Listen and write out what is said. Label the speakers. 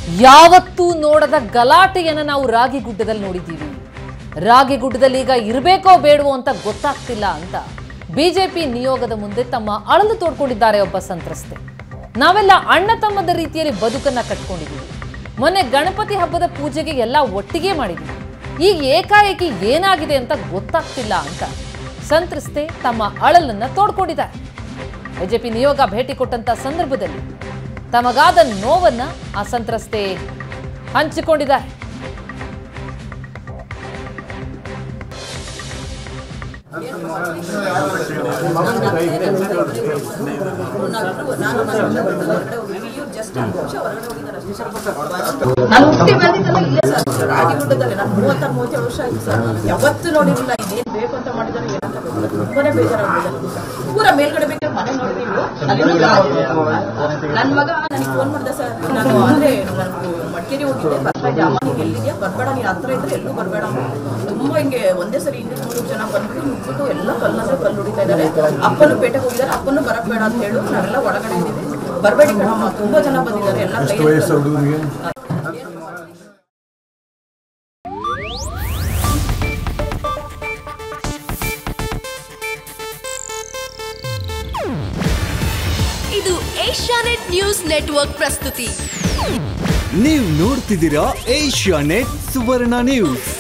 Speaker 1: ಯಾವತ್ತೂ ನೋಡದ ಗಲಾಟೆಯನ್ನ ನಾವು ರಾಗಿಗುಡ್ಡದಲ್ಲಿ ನೋಡಿದ್ದೀವಿ ರಾಗಿಗುಡ್ಡದಲ್ಲಿ ಈಗ ಇರಬೇಕೋ ಬೇಡವೋ ಅಂತ ಗೊತ್ತಾಗ್ತಿಲ್ಲ ಅಂತ ಬಿಜೆಪಿ ನಿಯೋಗದ ಮುಂದೆ ತಮ್ಮ ಅಳಲು ತೋಡ್ಕೊಂಡಿದ್ದಾರೆ ಒಬ್ಬ ಸಂತ್ರಸ್ತೆ ನಾವೆಲ್ಲ ಅಣ್ಣ ತಮ್ಮದ ರೀತಿಯಲ್ಲಿ ಬದುಕನ್ನ ಕಟ್ಕೊಂಡಿದ್ದೀವಿ ಮೊನ್ನೆ ಗಣಪತಿ ಹಬ್ಬದ ಪೂಜೆಗೆ ಎಲ್ಲ ಒಟ್ಟಿಗೆ ಮಾಡಿದ್ವಿ ಈಗ ಏಕಾಏಕಿ ಏನಾಗಿದೆ ಅಂತ ಗೊತ್ತಾಗ್ತಿಲ್ಲ ಅಂತ ಸಂತ್ರಸ್ತೆ ತಮ್ಮ ಅಳಲನ್ನ ತೋಡ್ಕೊಂಡಿದ್ದಾರೆ ಬಿಜೆಪಿ ನಿಯೋಗ ಭೇಟಿ ಕೊಟ್ಟಂತ ಸಂದರ್ಭದಲ್ಲಿ ತಮಗಾದ ನೋವನ್ನ ಆ ಸಂತ್ರಸ್ತೆ ಹಂಚಿಕೊಂಡಿದ್ದಾರೆ
Speaker 2: ನಾನು ಹುಟ್ಟಿ ಬೆಳೆದಿದ್ದೆಲ್ಲ ಇಲ್ಲೇ ಸರ್ ರಾಗಿಗುಡ್ಡದಲ್ಲಿ ನಾನು ಮೂವತ್ತಾರು ಮೂವತ್ತೇಳು ವರ್ಷ ಆಯ್ತು ಸರ್ ಯಾವತ್ತೂ ನೋಡಿರಲಿಲ್ಲ ಇದೇನು ಬೇಕು ಅಂತ ಮಾಡಿದಾರೆ ಏನಂತ ಗೊತ್ತಿಲ್ಲ ತುಂಬಾನೇ ಬೇಜಾರಾಗ್ಬಿಟ್ಟಿದೆ ಪೂರ ಮೇಲ್ಗಡೆ ಬೇಕಾದ್ರೆ ಮನೆ ನೋಡಿದೀವಿ ನನ್ನ ಮಗ ನನಗೆ ಫೋನ್ ಮಾಡಿದೆ ಸರ್ ನಾನು ಅಂದ್ರೆ ನಾನು ಮಡಿಕೇರಿ ಹೋಗಿದ್ದೆ ಬರ್ತಾ ಇದ್ದೆ ಅಮ್ಮ ನೀನು ಎಲ್ಲಿದ್ಯಾ ಬರಬೇಡ ನೀನು ಹತ್ರ ಇದ್ರೆ ಎಲ್ಲೂ ಬರಬೇಡ ತುಂಬಾ ಹಿಂಗೆ ಒಂದೇ ಸರಿ ಹಿಂದೆ ಮೂರು ಜನ ಬಂದ್ಬಿಟ್ಟು ನುಗ್ಬಿಟ್ಟು ಎಲ್ಲ ಕಲ್ಲಂದ್ರೆ ಕಲ್ಲು ಹೊಡಿತಾ ಇದ್ದಾರೆ ಅಪ್ಪನು ಪೇಟೆಗೆ ಹೋಗಿದ್ದಾರೆ ಅಪ್ಪನು ಬರಕ್ ಬೇಡ ಅಂತ ಹೇಳು ನಾವೆಲ್ಲ ಒಳಗಡೆ ಇದ್ದೀವಿ ಬರಬೇಡಿ ಕಣಮ್ಮ ತುಂಬಾ ಜನ ಬಂದಿದ್ದಾರೆ ಎಲ್ಲ ಕೈ ಎತ್ಕೊಂಡು.
Speaker 3: ಇದು ಏಷ್ಯಾನೆಟ್ ನ್ಯೂಸ್ ನೆಟ್ವರ್ಕ್ ಪ್ರಸ್ತುತಿ
Speaker 4: ನೀವು ನೋಡ್ತಿದ್ದೀರಾ ಏಷ್ಯಾ ನೆಟ್ ಸುವರ್ಣ ನ್ಯೂಸ್